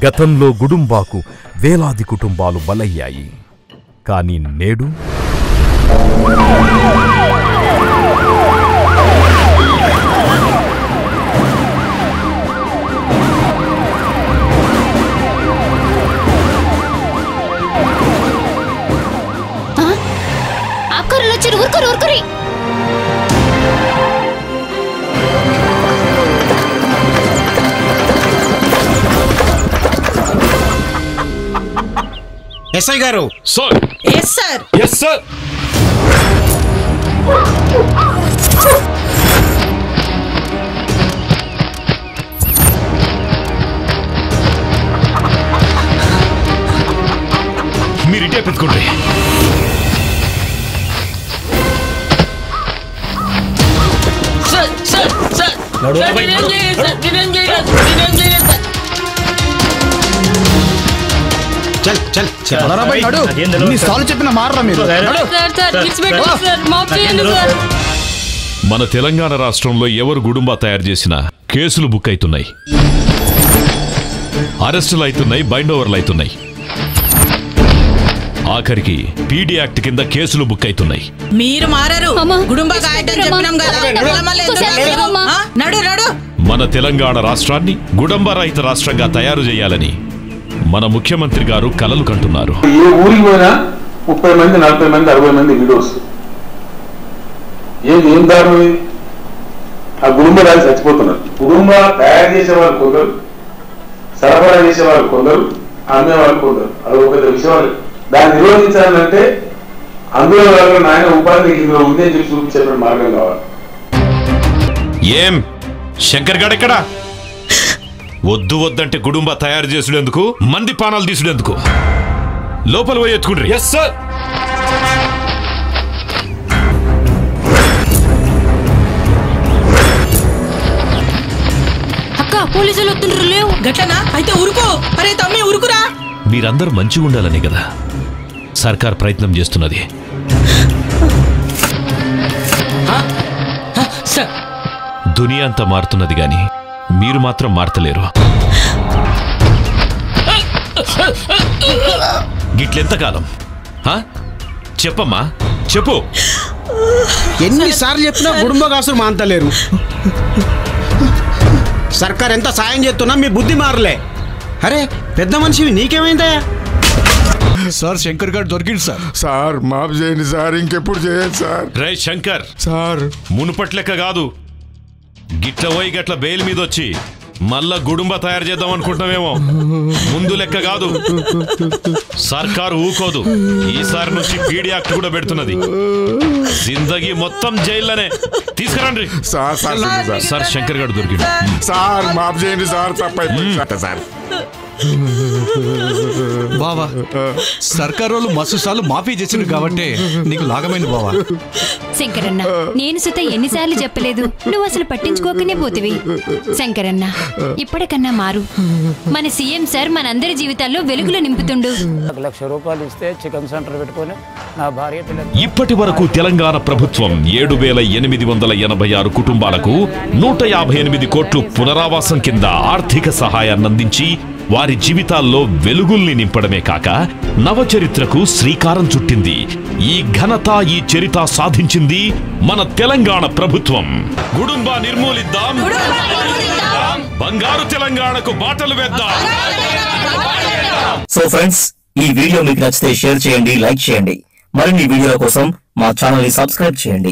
గతంలో గుడుంబాకు వేలాది కుటుంబాలు బలయ్యాయి కానీ నేడు ఆకుకూరలు వచ్చారు ఊరుకోరు ఊరుకోరి ఎస్ఐ గారు sir yes sir yes sir మీరు ఇటే పెట్టుకోండి సార్ సార్ సార్ నడు, సార్, అబ్బాయి, నేనేం నడు, చేయలేదు సార్, నేనేం చేయలేదు నేనేం చేయలేదు సార్ చల్ చల్ చెప్పరా అబ్బాయి, నడు. ఇన్నిసార్లు చెప్పిన మారరా మీరు నడు. సార్ సార్ విడిచిపెట్టండి సార్ మాఫ్ చేయండి సార్ మన తెలంగాణ రాష్ట్రంలో ఎవరు గుడుంబా తయారు చేసినా కేసులు బుక్ అవుతున్నాయి అరెస్టులు అవుతున్నాయి బైండ్ ఓవర్లు అవుతున్నాయి ఆఖరికి పీడీ యాక్ట్ కింద కేసులు బుక్ అవుతున్నాయి మీరు మారరు అమ్మా. గుడుంబ గాయటం చెప్పినాం కదా అమ్మా. మళ్ళీ ఎందుకు ఒకసారి రాలేదు? అమ్మా. ఆ? నడు నడు మన తెలంగాణ రాష్ట్రాన్ని గుడంబ రహిత రాష్ట్రంగా తయారు చేయాలని మన ముఖ్యమంత్రి గారు కలలు కంటున్నారు ఏ ఊరికి పోయినా ముప్పై మంది నలభై మంది అరవై మంది విడోస్ ఏది ఏం దారుణం ఇది ఆ గుడుంబ రాజు చచ్చిపోతున్నారు గుడుంబ తయారు చేసే వాళ్ళు కొందరు సరఫరా చేసే వాళ్ళు కొందరు అమ్మే వాళ్ళు కొందరు అది ఒక పెద్ద విషయం అది. దాన్ని నిరోధించాలంటే అందులో వాళ్ళ నాయన ఉపాధి ఇందులో ఉంది అని చెప్పి చూపించే మార్గం కావాలి ఏం శంకర్ గడెక్కడా వద్దు వద్దంటే గుడుంబ తయారు చేసుడెందుకు మంది పానాలు తీసుడెందుకు లోపల పోయి ఎత్తుకుండ్రి ఎస్ సార్ అక్క పోలీసులు వస్తుండ్రు లేవు గట్లనా అయితే ఉరుకో అరే తమ్మి ఉరుకురా మీరందరూ మంచిగా ఉండాలని కదా సర్కార్ ప్రయత్నం చేస్తున్నది సార్ దునియా అంతా మారుతున్నది గాని మీరు మాత్రం మారతలేరు గిట్లెంతకాలం హా? చెప్పమ్మా చెప్పు ఎన్నిసార్లు చెప్పినా కుటుంబ కాసులు మాంతలేరు సర్కార్ ఎంత సాయం చేస్తున్నా మీ బుద్ధి మారలే అరే పెద్ద మనిషివి నీకేమైందయ్యా సార్ శంకర్ గారు దొరికింది సార్ సార్ మాఫ్ చేయండి సార్ ఇంకెప్పుడు చేయదు సార్ రే శంకర్ సార్ మునుపట్లెక్క కాదు గిట్ల పోయి గట్ల బెయిల్ మీద వచ్చి మళ్ళా గుడుంబ తయారు చేద్దాం అనుకుంటున్నామేమో ముందు లెక్క కాదు సర్కారు ఊకోదు ఈసారి నుంచి పీడీ యాక్ట్ కూడా పెడుతున్నది జిందగీ మొత్తం జైల్లోనే తీసుకురండి సార్ సార్ చూడండి సార్ సార్ శంకర్ గారు దొరికిండు సార్ మాఫ్ చేయండి సార్ తప్పైపోయింది సార్ బావా సర్కార్ వాళ్ళు మస్తు సార్లు మాఫీ చేసిండు కాబట్టి నీకు లాగమైంది బావా శంకరన్న నేను సుత ఎన్నిసార్లు చెప్పలేదు నువ్వు అసలు పట్టించుకోకనే పోతివి శంకరన్న ఇప్పటికన్నా మారు మన సీఎం సార్ మనందరి జీవితాల్లో వెలుగులు నింపుతుండు ఒక లక్ష రూపాయలు ఇస్తే చికెన్ సెంటర్ పెట్టుకొని నా భార్య పిల్లలు ఇప్పటి వరకు తెలంగాణ ప్రభుత్వం ఏడు వేల ఎనిమిది వందల ఎనభై ఆరు కుటుంబాలకు నూట యాభై ఎనిమిది కోట్లు పునరావాసం కింద ఆర్థిక సహాయాన్ని అందించి వారి జీవితాల్లో వెలుగుల్ని నింపడమే కాక నవచరిత్రకు శ్రీకారం చుట్టింది ఈ ఘనత ఈ చరిత సాధించింది మన తెలంగాణ ప్రభుత్వం గుడుంబా నిర్మూలిద్దాం బంగారు తెలంగాణకు బాటలు వేద్దాం సో ఫ్రెండ్స్ ఈ వీడియో మీకు నచ్చితే షేర్ చేయండి లైక్ చేయండి మరిన్ని వీడియోల కోసం మా ఛానల్ ని సబ్స్క్రైబ్ చేయండి